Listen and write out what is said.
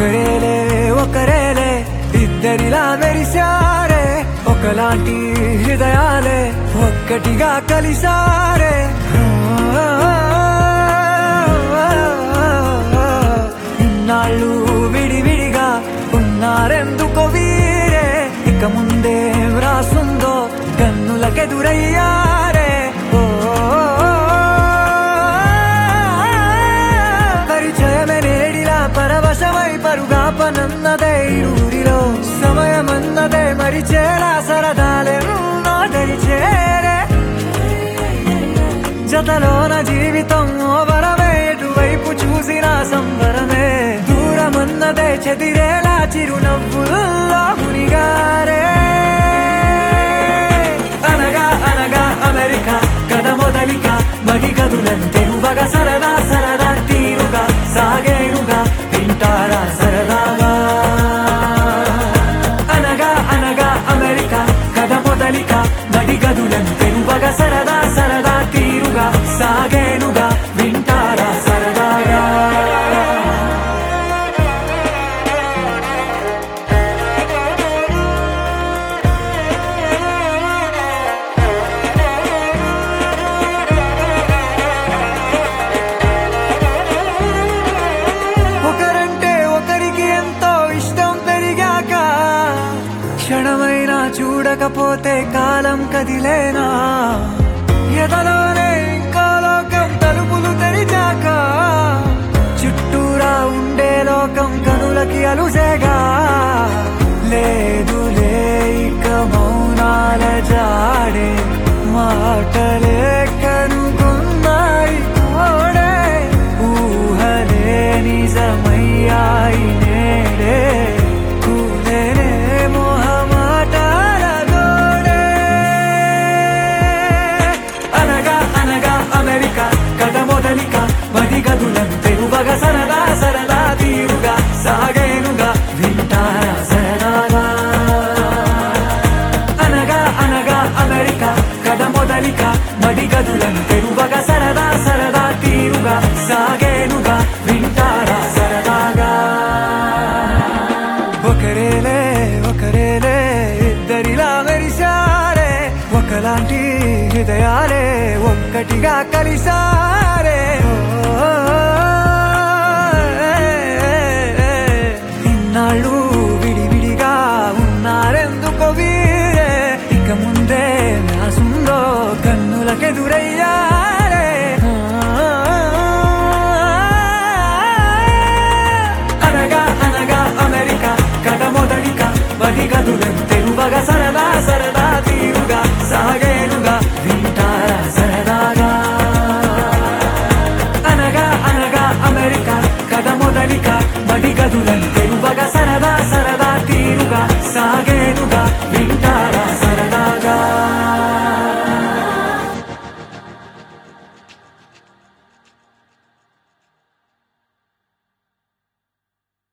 ఒకరేలే ఒకరేలే ఇద్దరిలా మెరిశారే ఒకలాంటి హృదయాలే ఒక్కటిగా కలిసారే ఇన్నాళ్ళు విడివిడిగా ఉన్నారెందుకో వీరే ఇక ముందే రాసుందో కన్నులకెదురయ్యారే ఓ పరిచయమే నేడిలా పరవశమై పరుగా పనన్నదే ఊరిలో సమయమన్నదే మరిచేలా సరదాలే నాదరి చేరే జతలోన జీవితం ఓ వరమే ఎటువైపు చూసినా సంబరమే దూరమన్నదే చెదిరేలా చిరునవ్వుల్లో మునిగారే అనగా అనగా అమెరికా కథ మొదలిక మడి గదులంతే వగ సరదా సరదా తీరుగా సాగేరుగా వింటారా సరదాగా అనగా అనగా అమెరికా కథ మొదలిక మడి గదులంతే వగ సరదా సరదా తీరుగా సాగేనుగా వింటారా సరదాగా ఒకరంటే ఒకరికి ఎంతో ఇష్టం పెరిగాక క్షణమైనా చూడకపోతే కాలం కదిలేనా ఎదలోనే ఇంకా లోకం తలుపులు తెరిచాక చుట్టూరా ఉండే లోకం కనులకి అలుసేగా లేదు ఇక మౌనాల జాడే మాటలే కనుగొన్నాయి తోడే ఊహలే నిజమయ్యాయి నేడే కూలేనే మొహమాటాల గోడే అనగా అనగా అమెరికా కథ మొదలిక మది గదులంతే వగ సరదా సరదా తీరుగా సాగేనుగా వింటారా సరదాగా అనగా అనగా అమెరికా కథ మొదలిక మడి గదులంతే వగ సరదా సరదా తీరుగా సాగేనుగా వింటారా సరదాగా ఒకరేలే ఒకరేలే ఇద్దరిలా మెరిశారే ఒకలాంటి హృదయాలే ఒక్కటిగా కలిసారే ఓ, ఇన్నాళ్ళు విడివిడిగా ఉన్నారెందుకో వీరే ఇక ముందే వ్యాసుందో కన్నులకెదురయ్యారే అనగా అనగా అమెరికా కథ మొదలిక బడి గదులంతే వగ సరదా సరదా తీరుగా సాగేనుగా వింటారా సరదాగా అనగా అనగా అమెరికా కథ మొదలిక బడి గదులంతే వగ సరదా సరదా తీరుగా సాగేనుగా వింటారా